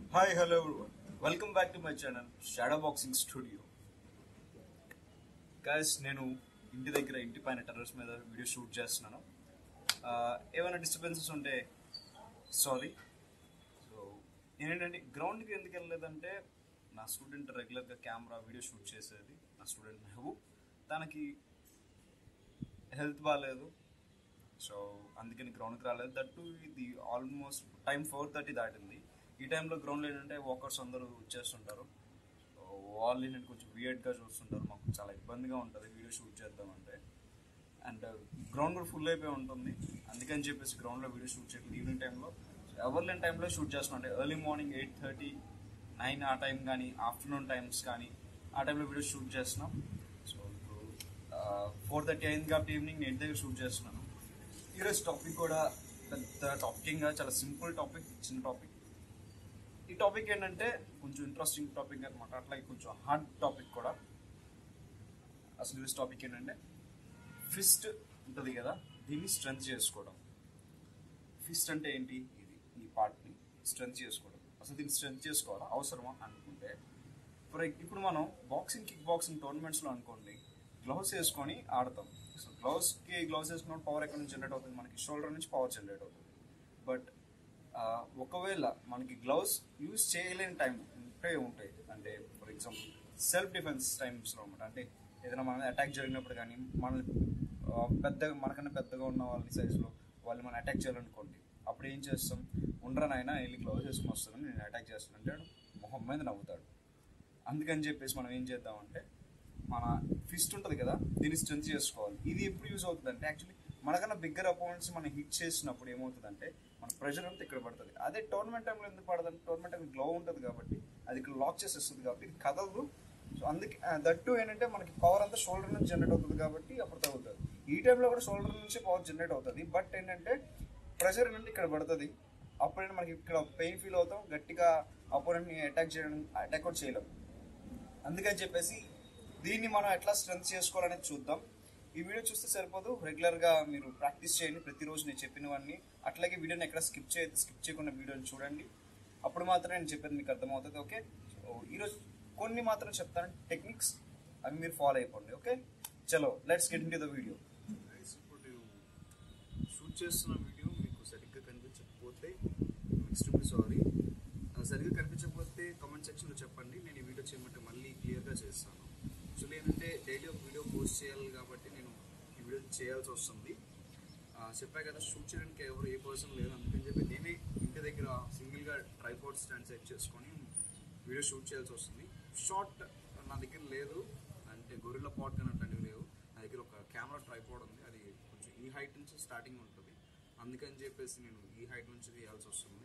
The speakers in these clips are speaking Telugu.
Hi hello everyone welcome back to my channel shadow boxing studio guys నేను ఇంటి దగ్గర ఇంటి పైన టెర్రస్ మీద వీడియో షూట్ చేస్తున్నాను ఆ, ఏమైనా డిస్టర్బెన్సెస్ ఉంటే సారీ సో ఏంటంటే గ్రౌండ్కి ఎందుకు వెళ్ళలేదంటే నా స్టూడెంట్ రెగ్యులర్గా కెమెరా వీడియో షూట్ చేసేది నా స్టూడెంట్ మెహబూబ్ తనకి హెల్త్ బాగాలేదు సో అందుకని గ్రౌండ్కి రాలేదు దట్టు ఇది ఆల్మోస్ట్ టైం ఫోర్ థర్టీ దాటింది ఈ టైంలో గ్రౌండ్లో ఏంటంటే వాకర్స్ అందరూ వచ్చేస్తుంటారు సో వాళ్ళు ఏంటంటే కొంచెం వియర్డ్గా చూస్తుంటారు మాకు చాలా ఇబ్బందిగా ఉంటుంది వీడియో షూట్ చేద్దామంటే అండ్ గ్రౌండ్ కూడా ఫుల్ అయిపోయి ఉంటుంది అందుకని చెప్పేసి గ్రౌండ్లో వీడియో షూట్ చేయట్లేదు ఈవినింగ్ టైంలో ఎవరు లేని టైంలో షూట్ చేస్తున్నాం అంటే early morning eight thirty nine ఆ టైం కానీ ఆఫ్టర్నూన్ టైమ్స్ కానీ ఆ టైంలో వీడియో షూట్ చేస్తున్నాం సో ఇప్పుడు ఫోర్ థర్టీ అయింది కాబట్టి ఈవినింగ్ ఎయిట్ దగ్గర షూట్ చేస్తున్నాను ఈరోజు టాపిక్ కూడా పెద్ద టాపిక్ చాలా సింపుల్ టాపిక్ చిన్న టాపిక్ ఈ టాపిక్ ఏంటంటే కొంచెం ఇంట్రెస్టింగ్ టాపిక్ అనమాట అట్లాగే కొంచెం హార్డ్ టాపిక్ కూడా అసలు ఈరోజు టాపిక్ ఏంటంటే ఫిస్ట్ ఉంటుంది కదా దీన్ని స్ట్రెంత్ చేసుకోవడం ఫిస్ట్ అంటే ఏంటి ఇది ఈ పార్ట్ని స్ట్రెంత్ చేసుకోవడం అసలు దీన్ని స్ట్రెంత్ చేసుకోవాలా అవసరమా అనుకుంటే ఫర్ ఇప్పుడు మనం బాక్సింగ్ కిక్ బాక్సింగ్ టోర్నమెంట్స్లో అనుకోండి గ్లౌస్ వేసుకొని ఆడతాం సో గ్లౌస్కి గ్లౌస్ వేసుకున్న పవర్ ఎక్కడ నుంచి జనరేట్ అవుతుంది మనకి షోల్డర్ నుంచి పవర్ జనరేట్ అవుతుంది బట్ ఒకవేళ మనకి గ్లౌస్ యూజ్ చేయలేని టైం ఉంటే ఉంటాయి అంటే ఫర్ ఎగ్జాంపుల్ సెల్ఫ్ డిఫెన్స్ టైమ్స్లో అనమాట అంటే ఏదైనా మన అటాక్ జరిగినప్పుడు కానీ మన పెద్దగా మనకన్నా పెద్దగా ఉన్న వాళ్ళ సైజులో వాళ్ళు మనం అటాక్ చేయాలనుకోండి అప్పుడు ఏం చేస్తాం ఉండరనైనా వెళ్ళి గ్లౌస్ వేసుకుని వస్తాను నేను అటాక్ చేస్తాను అంటే మొహం మీద నవ్వుతాడు అందుకని చెప్పేసి మనం ఏం చేద్దామంటే మన ఫిస్ట్ ఉంటుంది కదా దీన్ని స్ట్రెంత్ చేసుకోవాలి ఇది ఎప్పుడు యూజ్ అవుతుంది అంటే యాక్చువల్లీ మనకన్నా బిగ్గర్ అపోనెంట్స్ మనం హిట్ చేసినప్పుడు ఏమవుతుందంటే మన ప్రెషర్ అంతా ఇక్కడ పడుతుంది అదే టోర్నమెంట్ టైంలో ఎందుకు పడదంటే టోర్నమెంట్ టైం గ్లో ఉంటుంది కాబట్టి అది ఇక్కడ లాక్ చేసేస్తుంది కాబట్టి ఇది కదలదు సో అందుకే దట్టు ఏంటంటే మనకి పవర్ అంతా షోల్డర్ నుంచి జనరేట్ అవుతుంది కాబట్టి అప్పుడు తగ్గుతుంది ఈ టైంలో కూడా షోల్డర్ నుంచి పవర్ జనరేట్ అవుతుంది బట్ ఏంటంటే ప్రెషర్ ఏంటంటే ఇక్కడ పడుతుంది అప్పుడైనా మనకి ఇక్కడ పెయిన్ ఫీల్ అవుతాం గట్టిగా అపోనెంట్ని అటాక్ చేయడం అటాక్ కూడా చేయలేం అందుకని చెప్పేసి దీన్ని మనం ఎట్లా స్ట్రెంత్ చేసుకోవాలనేది చూద్దాం ఈ వీడియో చూస్తే సరిపోదు రెగ్యులర్గా మీరు ప్రాక్టీస్ చేయండి ప్రతిరోజు నేను చెప్పినవన్నీ అట్లాగే వీడియోని ఎక్కడ స్కిప్ చేయదు స్కిప్ చేయకుండా వీడియోని చూడండి అప్పుడు మాత్రమే నేను చెప్పేది మీకు అర్థమవుతుంది ఓకే సో ఈరోజు కొన్ని మాత్రం చెప్తాను టెక్నిక్స్ అవి మీరు ఫాలో అయిపోండి ఓకే చలో let's get into the video ఇప్పుడు షూట్ చేస్తున్న వీడియో మీకు సరిగ్గా కనిపించకపోతే ఎక్స్ట్రీమ్లీ సారీ సరిగ్గా కనిపించకపోతే కామెంట్ సెక్షన్లో చెప్పండి నేను ఈ వీడియో చేయమంటే మళ్ళీ క్లియర్గా చేస్తాను యాక్చువల్లీ ఏంటంటే డైలీ ఒక వీడియో పోస్ట్ చేయాలి కాబట్టి నేను ఈ వీడియో చేయాల్సి వస్తుంది ఆ, చెప్పా కదా షూట్ చేయడానికి ఎవరు ఏ పర్సన్ లేదు అందుకని చెప్పి నేనే ఇంటి దగ్గర సింగిల్గా ట్రైపోర్ట్ స్టాండ్ సెట్ చేసుకొని వీడియో షూట్ చేయాల్సి వస్తుంది షార్ట్ నా దగ్గర లేదు అంటే గొరిల్లా పాట్ కానీ అట్లాంటివి లేవు నా దగ్గర ఒక కెమెరా ట్రైపోర్డ్ ఉంది అది కొంచెం ఈ హైట్ నుంచి స్టార్టింగ్ ఉంటుంది అందుకని చెప్పేసి నేను ఈ హైట్ నుంచి తీయాల్సి వస్తుంది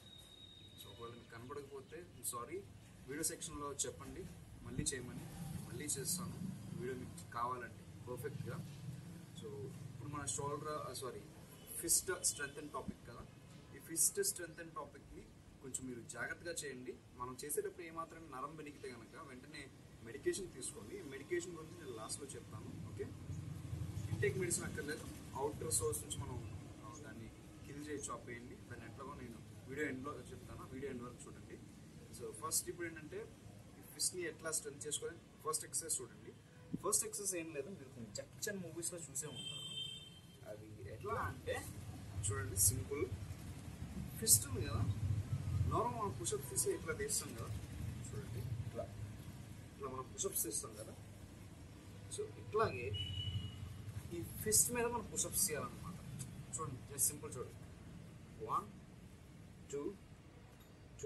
సో ఒకవేళ మీకు కనపడకపోతే సారీ వీడియో సెక్షన్లో చెప్పండి మళ్ళీ చేయమని మళ్ళీ చేస్తాను వీడియో మీకు కావాలంటే పర్ఫెక్ట్గా సో ఇప్పుడు మన shoulder sorry fist strength and topic కదా ఈ ఫిస్ట్ స్ట్రెంత్ అండ్ టాపిక్ని కొంచెం మీరు జాగ్రత్తగా చేయండి మనం చేసేటప్పుడు ఏమాత్రం నరం బెనికితే కనుక వెంటనే మెడికేషన్ తీసుకోండి మెడికేషన్ గురించి నేను లాస్ట్లో చెప్తాను ఓకే ఇంటేక్ మెడిసిన్ అక్కర్లేదు అవుటర్ సోర్స్ నుంచి మనం ఆ, దాన్ని కిల్ చేయొచ్చు ఆపేయండి దాన్ని ఎట్లాగో నేను వీడియో ఎండ్లో చెప్తాను వీడియో ఎండ్ వరకు చూడండి సో ఫస్ట్ ఇప్పుడు ఏంటంటే ఈ ఫిష్ని ఎట్లా స్ట్రెంత్ చేసుకోవాలి ఫస్ట్ ఎక్సర్సైజ్ చూడండి ఫస్ట్ ఎక్సర్సైజ్ ఏం లేదు మీరు కొన్ని జక్చన్ మూవీస్లో చూసే ఉంటారు అది ఎట్లా అంటే చూడండి సింపుల్ ఫిస్ట్ ఉంది కదా నార్మల్ మనం పుషప్ తీసి ఇట్లా తీస్తాం కదా చూడండి ఇట్లా ఇట్లా మనం పుషప్స్ తీస్తాం కదా సో ఇట్లాగే ఈ ఫిస్ట్ మీద మనం పుషప్స్ చేయాలన్నమాట చూడండి జస్ట్ సింపుల్ చూడండి one two two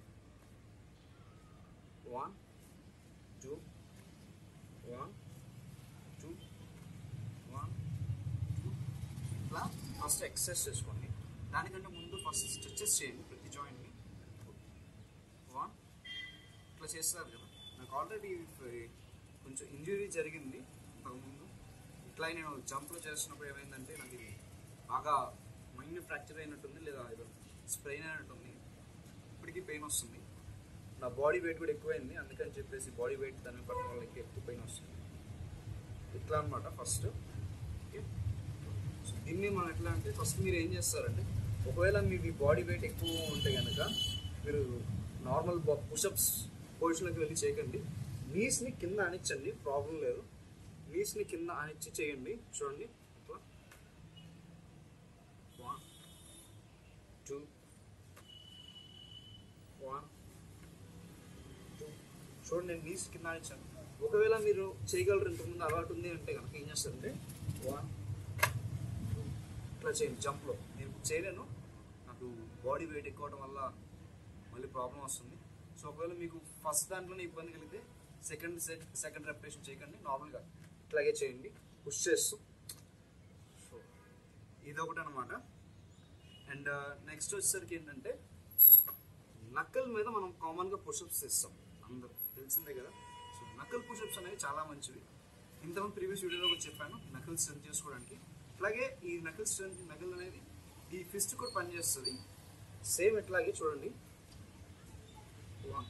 one two one two one two ఇట్లా ఫస్ట్ ఎక్సర్సైజ్ చేసుకోండి దానికంటే ముందు ఫస్ట్ స్ట్రెచెస్ చేయండి ప్రతి జాయింట్ని వన్ ఇట్లా చేస్తారు కదా నాకు ఆల్రెడీ కొంచెం ఇంజురీ జరిగింది ఇంతకుముందు ఇట్లా నేను జంప్లో చేస్తున్నప్పుడు ఏమైందంటే నాకు ఇది బాగా మైండ్ ఫ్రాక్చర్ అయినట్టుంది లేదా ఏదో స్ప్రెయిన్ అయినట్టుంది ఇప్పటికీ పెయిన్ వస్తుంది నా బాడీ వెయిట్ కూడా ఎక్కువైంది అందుకని చెప్పేసి బాడీ వెయిట్ దాని పట్ల వాళ్ళకి ఎక్కువ పెయిన్ వస్తుంది ఇట్లా అనమాట ఫస్ట్ ఓకే సో దీన్ని మనం ఎట్లా అంటే ఫస్ట్ మీరు ఏం చేస్తారంటే ఒకవేళ మీ బాడీ వెయిట్ ఎక్కువ ఉంటే కనుక మీరు నార్మల్ పుషప్స్ పొజిషన్లోకి వెళ్ళి చేయకండి నీస్ని కింద అనిచ్చండి ప్రాబ్లం లేదు నీస్ని కింద అనిచ్చి చేయండి చూడండి ఇట్లా వన్ టూ వన్ టూ చూడండి నేను నీస్ కింద అనిచ్చాను ఒకవేళ మీరు చేయగలరు ఇంతకుముందు అలవాటు ఉంది అంటే కనుక ఏం చేస్తారంటే వన్ టూ ఇట్లా చేయండి జంప్లో నేను చేయలేను నాకు బాడీ వెయిట్ ఎక్కువ అవడం వల్ల మళ్ళీ ప్రాబ్లం వస్తుంది సో ఒకవేళ మీకు ఫస్ట్ దాంట్లోనే ఇబ్బంది కలిగితే సెకండ్ సెకండ్ రెప్యుటేషన్ చేయకండి నార్మల్గా ఇట్లాగే చేయండి పుష్ చేస్తూ సో ఇదొకటి అనమాట అండ్ నెక్స్ట్ వచ్చేసరికి ఏంటంటే నక్కల మీద మనం కామన్గా పుషప్స్ ఇస్తాం అందరూ తెలిసిందే కదా సో నక్కల్ పుషప్స్ అనేవి చాలా మంచివి ఇంతకుముందు ప్రీవియస్ వీడియోలో కూడా చెప్పాను నకల్ స్ట్రెంత్ చేసుకోవడానికి అలాగే ఈ నకల్ స్ట్రెంత్ నకల్ అనేది ఈ ఫిస్ట్ కూడా పనిచేస్తుంది సేమ్ ఇట్లాగే చూడండి One.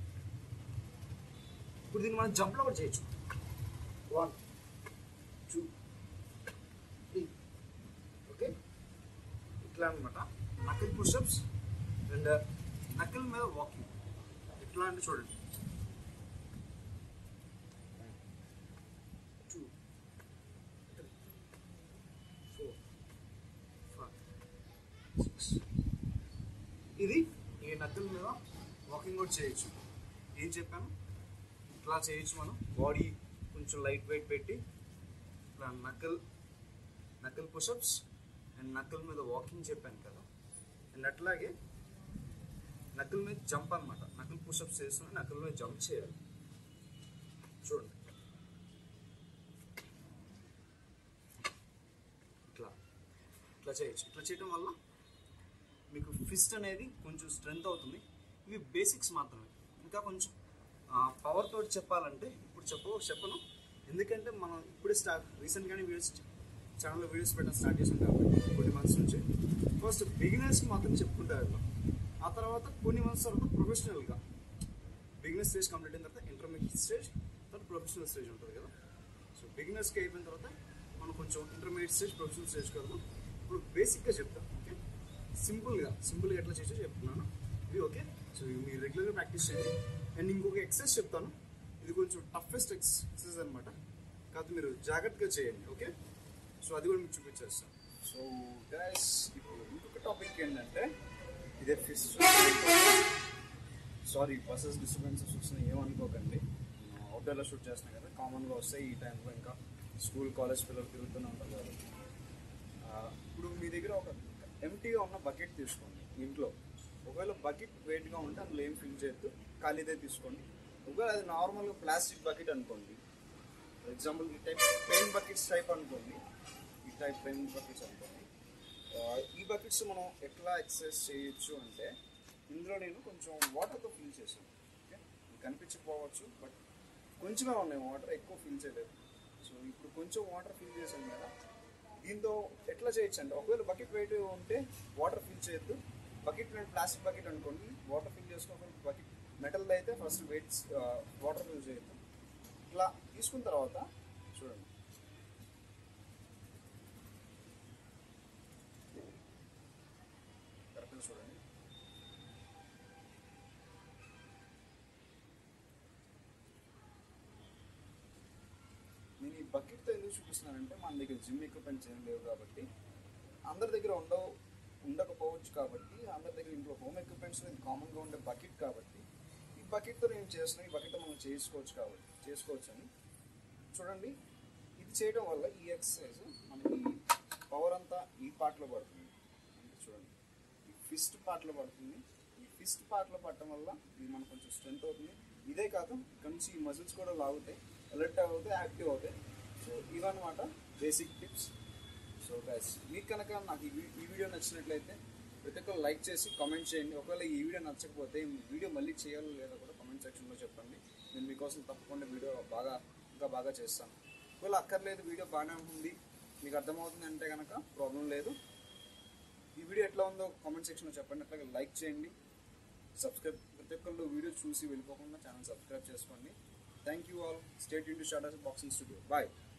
ఇప్పుడు దీన్ని మనం జంప్లో కూడా చేయొచ్చు వన్ టూ త్రీ ఓకే ఇట్లా అనమాట నకిల్ పుషప్స్ అండ్ నకిల్ మీద వాకింగ్ ఇట్లా అంటే చూడండి two three four five six ఇది ఈ నకిల్ మీద వాకింగ్ కూడా చేయొచ్చు ఏం చెప్పాను ఇట్లా చేయొచ్చు మనం బాడీ కొంచెం లైట్ వెయిట్ పెట్టి ఇట్లా నకల్ నకల్ పుషప్స్ అండ్ నకల్ మీద వాకింగ్ చెప్పాను కదా అండ్ అట్లాగే నకల్ మీద జంప్ అనమాట నకల్ పుషప్స్ చేస్తున్నా నకల్ మీద జంప్ చేయాలి చూడండి ఇట్లా ఇట్లా చేయొచ్చు ఇట్లా చేయడం వల్ల మీకు ఫిస్ట్ అనేది కొంచెం స్ట్రెంత్ అవుతుంది ఇవి బేసిక్స్ మాత్రమే ఇంకా కొంచెం పవర్ తోటి చెప్పాలంటే ఇప్పుడు చెప్పు చెప్పను ఎందుకంటే మనం ఇప్పుడే స్టార్ట్ రీసెంట్గానే వీడియోస్ ఛానల్లో వీడియోస్ పెట్టడం స్టార్ట్ చేసాం కాబట్టి కొన్ని మంత్స్ నుంచి ఫస్ట్ బిగినర్స్కి మాత్రం చెప్పుకుంటా వెళ్దాం ఆ తర్వాత కొన్ని మంత్స్ తర్వాత ప్రొఫెషనల్గా బిగినర్ స్టేజ్ కంప్లీట్ అయిన తర్వాత ఇంటర్మీడియట్ స్టేజ్ తర్వాత ప్రొఫెషనల్ స్టేజ్ ఉంటుంది కదా సో బిగినర్స్కి అయిపోయిన తర్వాత మనం కొంచెం ఇంటర్మీడియట్ స్టేజ్ ప్రొఫెషనల్ స్టేజ్ కదా ఇప్పుడు బేసిక్గా చెప్తాం ఓకే సింపుల్గా సింపుల్గా ఎట్లా చేసో చెప్తున్నాను ఇది ఓకే సో ఇవి మీరు రెగ్యులర్గా ప్రాక్టీస్ చేయండి అండ్ ఇంకొక ఎక్సర్సైజ్ చెప్తాను ఇది కొంచెం టఫెస్ట్ ఎక్సర్సైజ్ అనమాట కాదు మీరు జాగ్రత్తగా చేయండి ఓకే సో అది కూడా మీకు చూపించేస్తాను సో గైస్ ఇప్పుడు ఇంకొక టాపిక్ ఏంటంటే ఇదే ఫిస్ట్ సారీ బస్సెస్ డిస్టర్బెన్సెస్ వస్తున్నాయి ఏమనుకోకండి అవుట్డోర్లో షూట్ చేస్తున్నాం కదా కామన్గా వస్తాయి ఈ టైంలో ఇంకా స్కూల్ కాలేజ్ పిల్లలు తిరుగుతూనే ఉంటారు కాబట్టి ఆ, ఇప్పుడు మీ దగ్గర ఒక ఎంటీగా ఉన్న బకెట్ తీసుకోండి ఇంట్లో ఒకవేళ బకెట్ వెయిట్గా ఉంటే అందులో ఏం ఫిల్ చేయొద్దు ఖాళీదే తీసుకోండి ఒకవేళ అది నార్మల్గా ప్లాస్టిక్ బకెట్ అనుకోండి ఫర్ ఎగ్జాంపుల్ ఈ టైప్ పెయిన్ బకెట్స్ టైప్ అనుకోండి ఈ టైప్ పెయిన్ బకెట్స్ అనుకోండి ఆ, ఈ బకెట్స్ మనం ఎట్లా ఎక్సర్సైజ్ చేయొచ్చు అంటే ఇందులో నేను కొంచెం వాటర్తో ఫిల్ చేశాను ఓకే మీకు కనిపించకపోవచ్చు బట్ కొంచెమే ఉన్నాయి వాటర్ ఎక్కువ ఫిల్ చేయలేదు సో ఇప్పుడు కొంచెం వాటర్ ఫిల్ చేశాను కదా దీంతో ఎట్లా చేయొచ్చు అంటే ఒకవేళ బకెట్ వెయిట్ ఉంటే వాటర్ ఫిల్ చేయొద్దు బకెట్ ప్లాస్టిక్ బకెట్ అనుకోండి వాటర్ ఫిల్ చేసుకోవాలి బకెట్ మెటల్ అయితే ఫస్ట్ వెయిట్ వాటర్ ఫిల్ చేయొద్దు ఇట్లా తీసుకున్న తర్వాత చూడండి కరెక్ట్గా చూడండి నేను ఈ బకెట్తో ఎందుకు చూపిస్తున్నానంటే మన దగ్గర జిమ్ ఎక్విప్మెంట్స్ ఏం లేవు కాబట్టి అందరి దగ్గర ఉండవు ఉండకపోవచ్చు కాబట్టి అందరి దగ్గర ఇంట్లో హోమ్ ఎక్విప్మెంట్స్ అనేది కామన్గా ఉండే బకెట్ కాబట్టి ఈ బకెట్తో నేను చేస్తున్నాను ఈ బకెట్తో మనం చేసుకోవచ్చు కాబట్టి చేసుకోవచ్చు అని చూడండి ఇది చేయడం వల్ల ఈ ఎక్సర్సైజ్ మనకి పవర్ అంతా ఈ పార్ట్లో పడుతుంది అంటే చూడండి ఈ ఫిస్ట్ పార్ట్లో పడుతుంది ఈ ఫిస్ట్ పార్ట్లో పడటం వల్ల ఇది మనకు కొంచెం స్ట్రెంత్ అవుతుంది ఇదే కాదు ఇక్కడ నుంచి ఈ మజిల్స్ కూడా లాగుతాయి అలర్ట్ అవుతాయి యాక్టివ్ అవుతాయి సో ఇవన్నమాట బేసిక్ టిప్స్ సో గైస్ మీకు కనుక నాకు ఈ వీ- ఈ వీడియో నచ్చినట్లయితే ప్రతి ఒక్కరు లైక్ చేసి కామెంట్ చేయండి ఒకవేళ ఈ వీడియో నచ్చకపోతే ఈ వీడియో మళ్ళీ చేయాలో లేదో కూడా కామెంట్ సెక్షన్లో చెప్పండి నేను మీకోసం తప్పకుండా వీడియో బాగా ఇంకా బాగా చేస్తాను ఒకవేళ అక్కర్లేదు వీడియో బాగానే ఉంది మీకు అర్థమవుతుంది అంటే కనుక ప్రాబ్లం లేదు ఈ వీడియో ఎట్లా ఉందో కామెంట్ సెక్షన్లో చెప్పండి అట్లాగే లైక్ చేయండి సబ్స్క్రైబ్ ప్రతి ఒక్కళ్ళు వీడియో చూసి వెళ్ళిపోకుండా ఛానల్ సబ్స్క్రైబ్ చేసుకోండి thank you all state into short boxing studio bye